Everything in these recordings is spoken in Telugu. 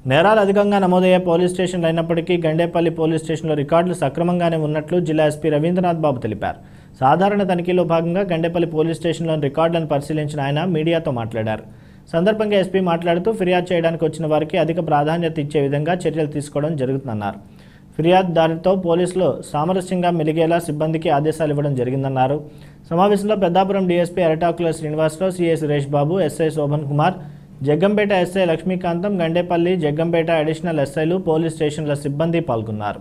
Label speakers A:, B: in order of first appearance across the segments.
A: నేరాలు అధికంగా నమోదయ్యే పోలీస్ స్టేషన్లు అయినప్పటికీ గండేపల్లి పోలీస్ స్టేషన్లో రికార్డులు సక్రమంగానే ఉన్నట్లు జిల్లా ఎస్పీ రవీంద్రనాథ్ బాబు తెలిపారు సాధారణ తనిఖీలో భాగంగా గండేపల్లి పోలీస్ స్టేషన్లోని రికార్డులను పరిశీలించిన ఆయన మీడియాతో మాట్లాడారు సందర్భంగా ఎస్పీ మాట్లాడుతూ ఫిర్యాదు చేయడానికి వచ్చిన వారికి అధిక ప్రాధాన్యత ఇచ్చే విధంగా చర్యలు తీసుకోవడం జరుగుతుందన్నారు ఫిర్యాదుదారుతో పోలీసులు సామరస్యంగా మెలిగేలా సిబ్బందికి ఆదేశాలు ఇవ్వడం జరిగిందన్నారు సమావేశంలో Peddapuram DSP Aratakula Srinivasa Rao CI Suresh Babu SI Shobhan Kumar Jaggampeta SI Lakshmikantham Gandepalli Jaggampeta additional ఎస్ఐలు పోలీస్ స్టేషన్ల సిబ్బంది పాల్గొన్నారు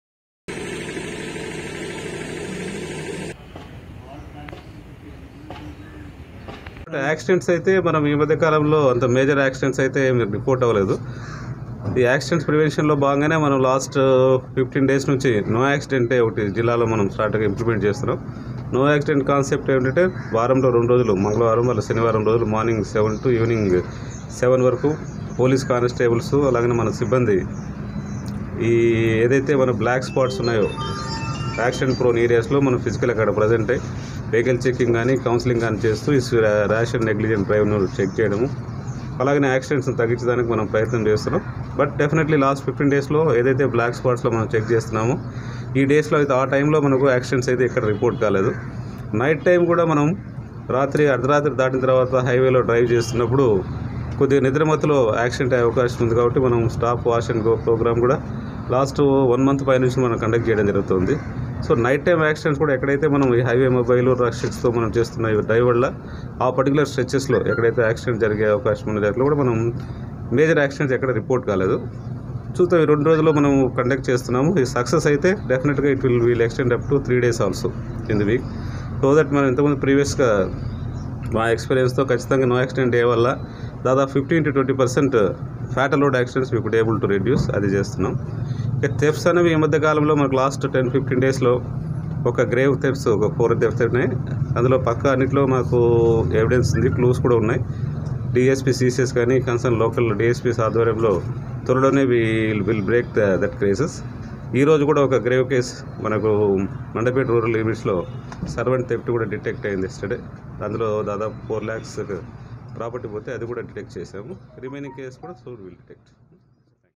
B: యాక్సిడెంట్స్ అయితే మనం ఈ మధ్య కాలంలో అంత మేజర్ యాక్సిడెంట్స్ అయితే ఏమి రిపోర్ట్ అవ్వలేదు ఈ యాక్సిడెంట్స్ ప్రివెన్షన్లో భాగంగానే మనం లాస్ట్ ఫిఫ్టీన్ డేస్ నుంచి నో యాక్సిడెంటే ఒకటి జిల్లాలో మనం స్టార్ట్గా ఇంప్లిమెంట్ చేస్తున్నాం నో యాక్సిడెంట్ కాన్సెప్ట్ ఏంటంటే వారంలో రెండు రోజులు మంగళవారం మళ్ళీ శనివారం రోజులు morning seven to evening seven వరకు పోలీస్ కానిస్టేబుల్స్ అలాగే మన సిబ్బంది ఈ ఏదైతే మన బ్లాక్ స్పాట్స్ ఉన్నాయో యాక్సిడెంట్ ప్రోన్ ఏరియాస్లో మనం ఫిజికల్ అక్కడ ప్రజెంట్ అయ్యి వెహికల్ చెకింగ్ కానీ కౌన్సిలింగ్ కానీ చేస్తూ ఈ ర్యాష్ అండ్ నెగ్లిజెంట్ డ్రైవ్ను చెక్ చేయడము అలాగనే యాక్సిడెంట్స్ని తగ్గించడానికి మనం ప్రయత్నం చేస్తున్నాం బట్ డెఫినెట్లీ లాస్ట్ ఫిఫ్టీన్ డేస్లో ఏదైతే బ్లాక్ స్పాట్స్లో మనం చెక్ చేస్తున్నామో ఈ డేస్లో అయితే ఆ టైంలో మనకు యాక్సిడెంట్స్ అయితే ఇక్కడ రిపోర్ట్ కాలేదు నైట్ టైం కూడా మనం రాత్రి అర్ధరాత్రి దాటిన తర్వాత హైవేలో డ్రైవ్ చేస్తున్నప్పుడు కొద్దిగా నిద్రమత్తులో యాక్సిడెంట్ అయ్యే అవకాశం ఉంది కాబట్టి మనం stop wash and go programme కూడా లాస్ట్ వన్ మంత్ పై నుంచి మనం కండక్ట్ చేయడం జరుగుతుంది సో నైట్ టైం యాక్సిడెంట్స్ కూడా ఎక్కడైతే మనం ఈ హైవే మొబైల్ రక్షక్స్తో మనం చేస్తున్న ఈ డ్రైవ్ వల్ల ఆ పర్టికులర్ స్ట్రెచెస్లో ఎక్కడైతే యాక్సిడెంట్ జరిగే అవకాశం ఉంది అట్లా కూడా మనం మేజర్ యాక్సిడెంట్స్ ఎక్కడ రిపోర్ట్ కాలేదు చూద్దాం ఈ రెండు రోజుల్లో మనం కండక్ట్ చేస్తున్నాము ఈ సక్సెస్ అయితే డెఫినెట్గా it will will extend up to three days also in the week so that మనం ఇంతకుముందు ప్రీవియస్గా మా ఎక్స్పీరియన్స్తో ఖచ్చితంగా నో యాక్సిడెంట్ ఏ వల్ల దాదాపు fifteen to twenty percent fatal accidents we could able to reduce అది చేస్తున్నాం ఇక థెఫ్ట్స్ అనేవి ఈ మధ్య కాలంలో మనకు లాస్ట్ టెన్ ఫిఫ్టీన్ డేస్లో ఒక గ్రేవ్ థెఫ్ట్స్ ఒక ఫోర్ థెఫ్ట్స్ ఉన్నాయి అందులో పక్క అన్నింటిలో మాకు ఎవిడెన్స్ ఉంది క్లూస్ కూడా ఉన్నాయి డిఎస్పీ సీసీఎస్ కానీ కన్సర్న్ లోకల్ డిఎస్పీస్ ఆధ్వర్యంలో త్వరలోనే will will break the that cases ఈ రోజు కూడా ఒక గ్రేవ్ కేస్ మనకు మండపేట రూరల్ లిమిట్స్లో సర్వెంట్ థెఫ్ట్ కూడా డిటెక్ట్ అయింది ఎస్టర్డే అందులో దాదాపు ఫోర్ ల్యాక్స్ ప్రాపర్టీ పోతే అది కూడా డిటెక్ట్ చేసాము రిమైనింగ్ కేసు కూడా సూడ్ విల్ డిటెక్ట్